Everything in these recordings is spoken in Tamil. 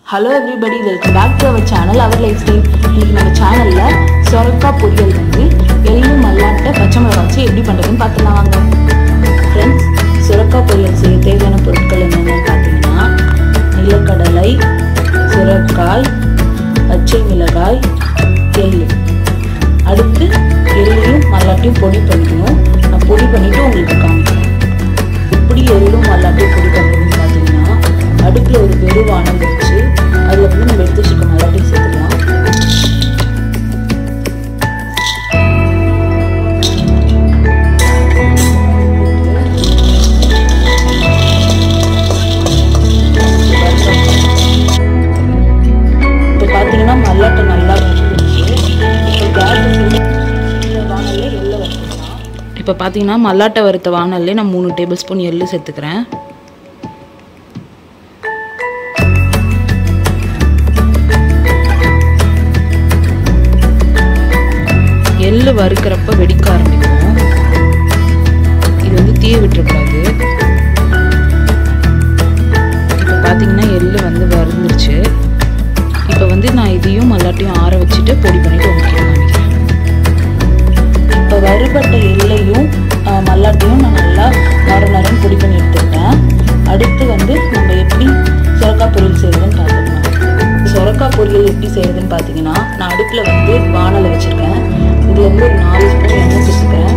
hello everybody welcome back to our channel our lifestyle இன்னைக்கு நம்ம சேனலில் சொரக்காய் பொரியல் வந்து எள்ளு மல்லாட்டை பச்சை மிளகா வச்சு எப்படி பண்ணுறதுன்னு பார்த்துலாம் வாங்க ஃப்ரெண்ட்ஸ் சுரக்காய் பொரியல் செய்ய தேவையான பொருட்கள் என்னென்னு பார்த்தீங்கன்னா நிலக்கடலை சுரக்காய் பச்சை மிளகாய் எள்ளு அடுத்து எள்ளையும் மல்லாட்டையும் பொடி பண்ணிக்கணும் நான் பொடி பண்ணிவிட்டு உங்களுக்கு காமிக்கிறேன் எப்படி எள்ளும் மல்லாட்டையும் பொடி பண்ணுறதுன்னு பார்த்தீங்கன்னா அடுப்பில் ஒரு வெறும் வானம் வச்சு அதில் வந்து நம்ம எடுத்து வச்சுருக்க மல்லாட்டையும் சேர்த்துக்கலாம் இப்போ பார்த்தீங்கன்னா மல்லாட்டை நல்லா வச்சுருச்சு இப்போ கேஸ் வானல்ல எள்ளை வச்சுக்கலாம் இப்போ பார்த்தீங்கன்னா மல்லாட்டை வறுத்த வானல்லே நான் மூணு டேபிள் ஸ்பூன் எள்ளு சேர்த்துக்கிறேன் எள்ளு வறுக்கிறப்ப வெடிக்க ஆரம்பிக்கும் இது வந்து தீய விட்டுறக்கூடாது இப்போ பார்த்தீங்கன்னா எள்ளு வந்து வறுந்துருச்சு இப்போ வந்து நான் இதையும் மல்லாட்டையும் ஆற வச்சுட்டு பொடி பண்ணிட்டு உங்களுக்கு காமிக்கிறேன் இப்போ வறுபட்ட எள்ளையும் ஆஹ், மல்லாட்டையும் நான் நல்லா நர நரன்னு பொடி பண்ணி எடுத்துக்கிட்டேன் அடுத்து வந்து நம்ம எப்படி சுரக்காய் பொரியல் செய்யறதுன்னு பார்த்துக்கலாம் சுரக்காய் பொரியல் எப்படி செய்யறதுன்னு பார்த்தீங்கன்னா நான் அடுப்பில் வந்து வானலை வச்சுருக்கேன் இதில் வந்து ஒரு நாலு ஸ்பூன் எண்ணெய் சேர்த்துக்கிறேன்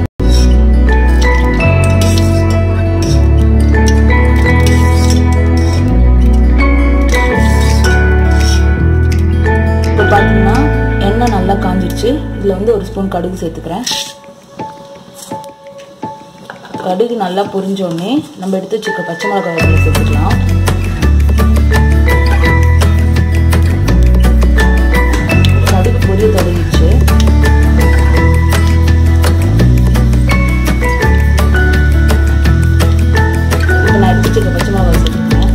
இப்போ பார்த்தீங்கன்னா எண்ணெய் நல்லா காஞ்சிடுச்சு இதில் வந்து ஒரு ஸ்பூன் கடுகு சேர்த்துக்கிறேன் கடுகு நல்லா பொரிஞ்சோடனே நம்ம எடுத்து வச்சுக்க பச்சை மிளகாய் இதில் சேர்த்துக்கலாம் கடுகு பொரிய தொடங்கிடுச்சு இப்போ நான் எடுத்து வச்சுக்க பச்சை மிளகாய் சேர்த்துக்கிறேன்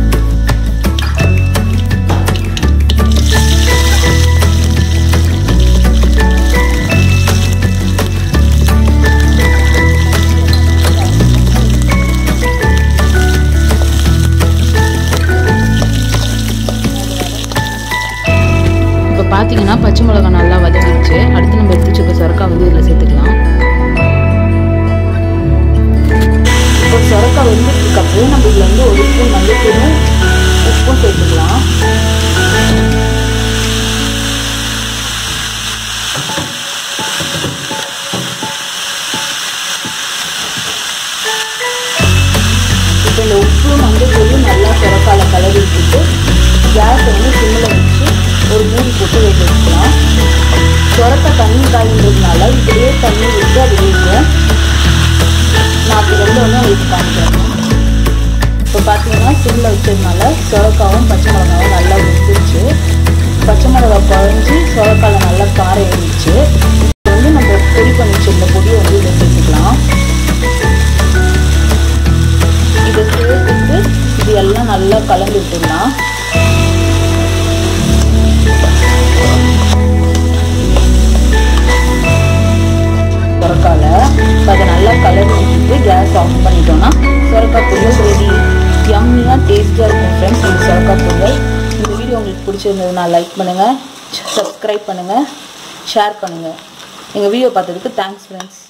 இப்போ பார்த்தீங்கன்னா பச்சை மிளகா நல்லா வதங்கிடுச்சு அடுத்து நம்ம எடுத்து வச்சுக்க சொரக்காய் வந்து இதில் சேர்த்துக்கலாம் இப்போ சொரக்காய் வெந்துட்டுருக்கப்போ நம்ம இதில் வந்து ஒரு ஸ்பூன் மஞ்சத்தூளும் உப்பும் சேர்த்துக்கலாம் இப்போ இந்த உப்பு மஞ்சத்தூளும் நல்லா சொரக்காயில் கலரி விட்டுட்டு கேஸை வந்து சிம்மில் வச்சு ஒரு மூடி போட்டு வேக வச்சுக்கலாம் சொரக்காய் தண்ணி காய்ன்றதுனால இப்படியே தண்ணி விட்டு அது வேகும் நான் அப்படி வந்து ஒன்று உங்களுக்கு காமிக்கிறேன் இப்போ பார்த்தீங்கன்னா சிம்மில் வச்சதுனால சொரக்காவும் பச்சை மிளகாவும் நல்லா வெந்துருச்சு பச்சை மிளகா குழஞ்சி சொரக்காயில் நல்லா காரம் ஏறிடுச்சு இப்போ வந்து நம்ம பொடி பண்ணி வச்சிருந்த பொடியை வந்து இதை சேர்த்துக்கலாம் இதை சேர்த்துட்டு இது எல்லாம் நல்லா கலந்து விட்டுடலாம் சொரக்கால இப்போ அதை நல்லா கலந்து விட்டுட்டு கேஸ் ஆஃப் பண்ணிட்டோம்னா சொரக்காய் பொரியல் ரெடி யம்மியாக டேஸ்ட்டாக இருக்கும் ஃப்ரெண்ட்ஸ் இந்த சொரக்காய் பொரியல் இந்த வீடியோ உங்களுக்கு பிடிச்சிருந்ததுன்னா லைக் பண்ணுங்கள் சப்ஸ்கிரைப் பண்ணுங்கள் ஷேர் பண்ணுங்கள் எங்கள் வீடியோ பார்த்ததுக்கு தேங்க்ஸ் ஃப்ரெண்ட்ஸ்